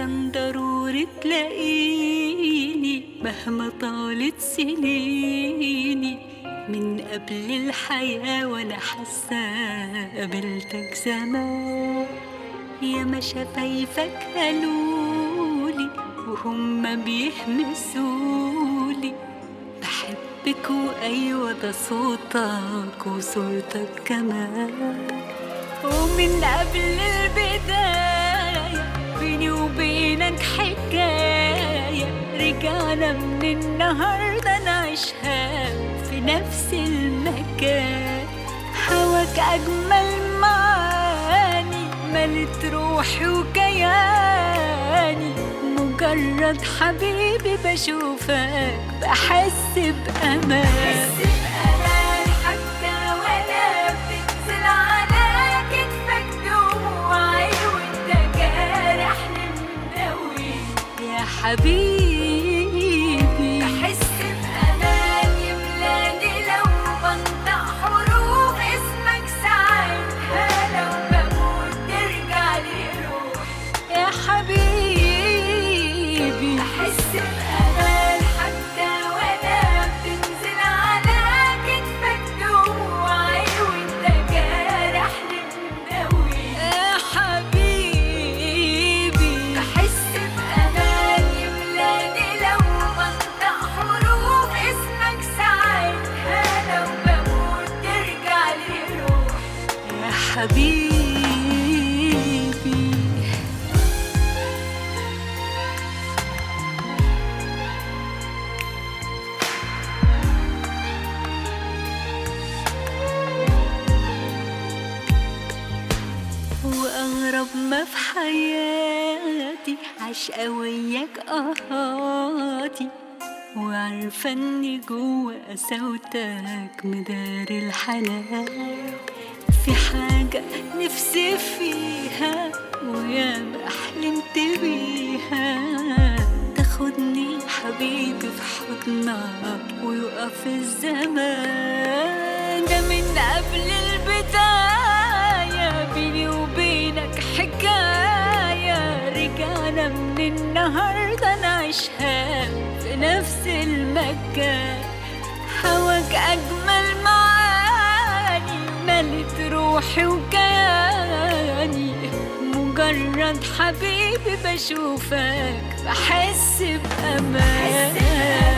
كان ضروري تلاقيني مهما طالت سنيني من قبل الحياة وانا حاسة قابلتك زمان يا ما شفايفك قالولي وهم بيهمسولي بحبك وايوه ده صوتك وصورتك كمان ومن قبل البداية بيني وبينك حكاية رجعنا من النهاردة نعيشها في نفس المكان هواك أجمل معاني ملت روحي وكياني مجرد حبيبي بشوفك بحس بأمان حتى ولا بتنزل على كتفك دموعي وانت جارحني مداوي يا حبيبي بحس بأمان يملاني لو بنطق حروف اسمك ساعتها لو بموت ترجع لي روح يا حبيبي بحس بأمان حتى ولا بتنزل على كتفك دموعي وانت جارحني مداوي يا حبيبي بحس بأمان يملاني لو بنطق حروف اسمك ساعتها لو بموت ترجع لي روح يا حبيبي وأغرب ما في حياتي عشقة وياك أهاتي وعارفة إني جوا قساوتك مدار الحنان في حاجة نفسي فيها وياما حلمت بيها تاخدني حبيبي في حضنك ويقف الزمان ده من قبل البداية بيني وبينك حكاية رجعنا من النهاردة نعيشها في نفس المكان هواك أجمل معاني ملت روحي وكياني مجرد حبيبي بشوفك بحس بأمان